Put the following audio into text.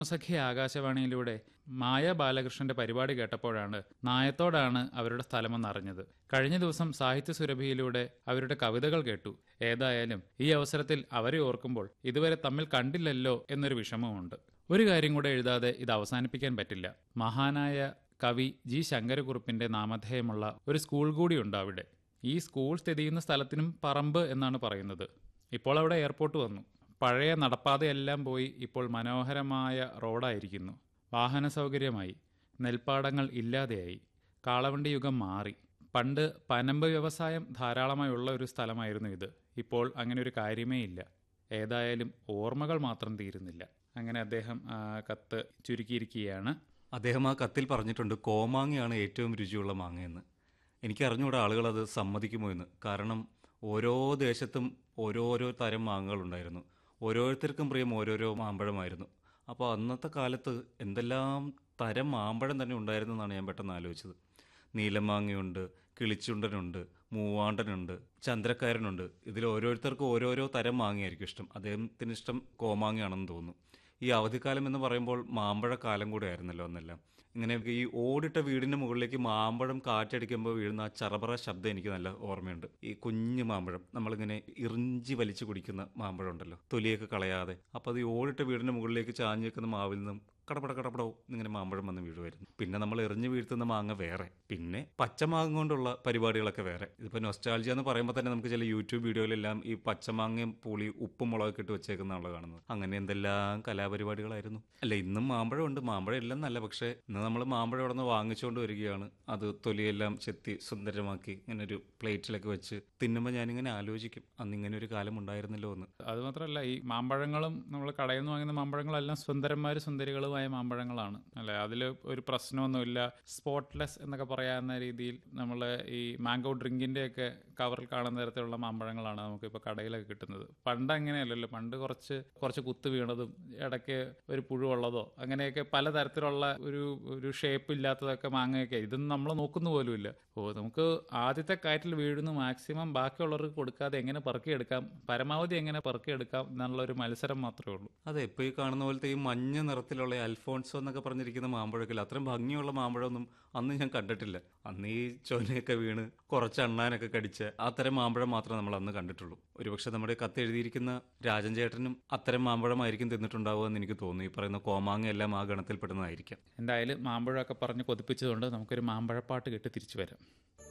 സഖി ആകാശവാണിയിലൂടെ മായ ബാലകൃഷ്ണന്റെ പരിപാടി കേട്ടപ്പോഴാണ് നായത്തോടാണ് അവരുടെ സ്ഥലമെന്ന് അറിഞ്ഞത് കഴിഞ്ഞ ദിവസം സാഹിത്യ സുരഭിയിലൂടെ അവരുടെ കവിതകൾ കേട്ടു ഏതായാലും ഈ അവസരത്തിൽ അവരെ ഓർക്കുമ്പോൾ ഇതുവരെ തമ്മിൽ കണ്ടില്ലല്ലോ എന്നൊരു വിഷമമുണ്ട് ഒരു കാര്യം കൂടെ എഴുതാതെ ഇത് അവസാനിപ്പിക്കാൻ പറ്റില്ല മഹാനായ കവി ജി ശങ്കരക്കുറുപ്പിന്റെ നാമധേയമുള്ള ഒരു സ്കൂൾ കൂടിയുണ്ട് അവിടെ ഈ സ്കൂൾ സ്ഥിതി ചെയ്യുന്ന സ്ഥലത്തിനും പറമ്പ് എന്നാണ് പറയുന്നത് ഇപ്പോൾ അവിടെ എയർപോർട്ട് വന്നു പഴയ നടപ്പാതയെല്ലാം പോയി ഇപ്പോൾ മനോഹരമായ റോഡായിരിക്കുന്നു വാഹന സൗകര്യമായി നെൽപ്പാടങ്ങൾ ഇല്ലാതെയായി കാളവണ്ടി യുഗം മാറി പണ്ട് പനമ്പ് വ്യവസായം ധാരാളമായി ഉള്ള ഒരു സ്ഥലമായിരുന്നു ഇത് ഇപ്പോൾ അങ്ങനെ ഒരു കാര്യമേ ഇല്ല ഏതായാലും ഓർമ്മകൾ മാത്രം തീരുന്നില്ല അങ്ങനെ അദ്ദേഹം ആ, കത്ത് ചുരുക്കിയിരിക്കുകയാണ് അദ്ദേഹം ആ കത്തിൽ പറഞ്ഞിട്ടുണ്ട് കോമാങ്ങയാണ് ഏറ്റവും രുചിയുള്ള മാങ്ങയെന്ന് എനിക്ക് അറിഞ്ഞുകൂടെ ആളുകൾ അത് സമ്മതിക്കുമോ എന്ന് കാരണം ഓരോ ദേശത്തും ഓരോരോ തരം മാങ്ങകളുണ്ടായിരുന്നു ഓരോരുത്തർക്കും പ്രിയം ഓരോരോ മാമ്പഴമായിരുന്നു അപ്പോൾ അന്നത്തെ കാലത്ത് എന്തെല്ലാം തരം മാമ്പഴം തന്നെ ഉണ്ടായിരുന്നു എന്നാണ് ഞാൻ പെട്ടെന്ന് ആലോചിച്ചത് നീലമാങ്ങയുണ്ട് കിളിച്ചുണ്ടനുണ്ട് മൂവാണ്ടനുണ്ട് ചന്ദ്രക്കാരനുണ്ട് ഇതിൽ ഓരോരുത്തർക്കും ഓരോരോ തരം മാങ്ങയായിരിക്കും ഇഷ്ടം അദ്ദേഹത്തിന് ഇഷ്ടം കോമാങ്ങയാണെന്ന് തോന്നുന്നു ഈ അവധിക്കാലം എന്ന് പറയുമ്പോൾ മാമ്പഴ കാലം കൂടെ ആയിരുന്നല്ലോ അന്നെല്ലാം ഇങ്ങനെ ഈ ഓടിട്ട വീടിന്റെ മുകളിലേക്ക് മാമ്പഴം കാറ്റടിക്കുമ്പോൾ വീഴുന്ന ആ ചറപറ ശബ്ദം എനിക്ക് നല്ല ഓർമ്മയുണ്ട് ഈ കുഞ്ഞു മാമ്പഴം നമ്മളിങ്ങനെ ഇറിഞ്ചി വലിച്ചു കുടിക്കുന്ന മാമ്പഴം ഉണ്ടല്ലോ തൊലിയൊക്കെ കളയാതെ അപ്പോൾ അത് ഈ ഓടിട്ട വീടിന്റെ മുകളിലേക്ക് ചാഞ്ഞു വെക്കുന്ന മാവിൽ നിന്നും കടപട കടപടോ ഇങ്ങനെ മാമ്പഴം വന്ന് വീഴുമായിരുന്നു പിന്നെ നമ്മൾ എറിഞ്ഞു വീഴ്ത്തുന്ന മാങ്ങ വേറെ പിന്നെ പച്ചമാങ്ങ കൊണ്ടുള്ള പരിപാടികളൊക്കെ വേറെ ഇതിപ്പോൾ നൊസ്റ്റാൾജിയ എന്ന് പറയുമ്പോൾ തന്നെ നമുക്ക് ചില യൂട്യൂബ് വീഡിയോയിലെല്ലാം ഈ പച്ചമാങ്ങയും പുളി ഉപ്പും മുളകൊക്കെ ഇട്ട് വെച്ചേക്കുന്നതാണല്ലോ കാണുന്നത് അങ്ങനെ എന്തെല്ലാം കലാപരിപാടികളായിരുന്നു അല്ല ഇന്നും മാമ്പഴം ഉണ്ട് മാമ്പഴം എല്ലാം നല്ല പക്ഷേ ഇന്ന് നമ്മൾ മാമ്പഴം ഇവിടെ നിന്ന് വാങ്ങിച്ചുകൊണ്ട് വരികയാണ് അത് തൊലിയെല്ലാം ചെത്തി സുന്ദരമാക്കി ഇങ്ങനെ ഒരു പ്ലേറ്റിലൊക്കെ വെച്ച് തിന്നുമ്പോൾ ഞാനിങ്ങനെ ആലോചിക്കും അന്ന് ഇങ്ങനെ ഒരു കാലം ഉണ്ടായിരുന്നല്ലോ എന്ന് അതുമാത്രമല്ല ഈ മാമ്പഴങ്ങളും നമ്മൾ കടയിൽ നിന്ന് വാങ്ങുന്ന മാമ്പഴങ്ങളെല്ലാം സുന്ദരന്മാർ സുന്ദരികളുമായ മാമ്പഴങ്ങളാണ് അല്ലെ അതിൽ ഒരു പ്രശ്നമൊന്നുമില്ല സ്പോട്ട്ലെസ് എന്നൊക്കെ പറയാവുന്ന രീതിയിൽ നമ്മൾ ഈ മാംഗോ ഡ്രിങ്കിന്റെ ഒക്കെ കവറിൽ കാണുന്ന തരത്തിലുള്ള മാമ്പഴങ്ങളാണ് നമുക്കിപ്പോൾ കടയിലൊക്കെ കിട്ടുന്നത് പണ്ട് അങ്ങനെയല്ലല്ലോ പണ്ട് കുറച്ച് കുറച്ച് കുത്ത് വീണതും ഇടയ്ക്ക് ഒരു പുഴുവുള്ളതോ അങ്ങനെയൊക്കെ പലതരത്തിലുള്ള ഒരു ഒരു ഷേപ്പ് ഇല്ലാത്തതൊക്കെ മാങ്ങയൊക്കെ ഇതൊന്നും നമ്മൾ നോക്കുന്ന പോലുമില്ല ഓ നമുക്ക് ആദ്യത്തെ കാറ്റിൽ വീഴുന്നു മാക്സിമം ബാക്കിയുള്ളവർക്ക് കൊടുക്കാതെ എങ്ങനെ പെറുക്കിയെടുക്കാം പരമാവധി എങ്ങനെ പെറുക്കിയെടുക്കാം എന്നുള്ള ഒരു മത്സരം മാത്രമേ ഉള്ളൂ അതെ ഇപ്പോൾ ഈ കാണുന്ന പോലത്തെ ഈ മഞ്ഞ നിറത്തിലുള്ള അൽഫോൺസോ എന്നൊക്കെ പറഞ്ഞിരിക്കുന്ന മാമ്പഴക്കില്ല അത്രയും ഭംഗിയുള്ള മാമ്പഴമൊന്നും അന്ന് ഞാൻ കണ്ടിട്ടില്ല അന്ന് ഈ ചൊനയൊക്കെ വീണ് കുറച്ച് അണ്ണാനൊക്കെ കടിച്ച് അത്തരം മാമ്പഴം മാത്രമേ നമ്മൾ അന്ന് കണ്ടിട്ടുള്ളൂ ഒരുപക്ഷെ നമ്മുടെ കത്ത് എഴുതിയിരിക്കുന്ന രാജൻ ചേട്ടനും അത്തരം മാമ്പഴമായിരിക്കും തിന്നിട്ടുണ്ടാവുക എന്ന് എനിക്ക് തോന്നുന്നു ഈ പറയുന്ന കോമാങ്ങ എല്ലാം ആ ഗണത്തിൽപ്പെടുന്നതായിരിക്കാം എന്തായാലും മാമ്പഴമൊക്കെ പറഞ്ഞ് കൊതിപ്പിച്ചതുകൊണ്ട് നമുക്കൊരു മാമ്പഴപ്പാട്ട് കേട്ട് തിരിച്ചു വരാം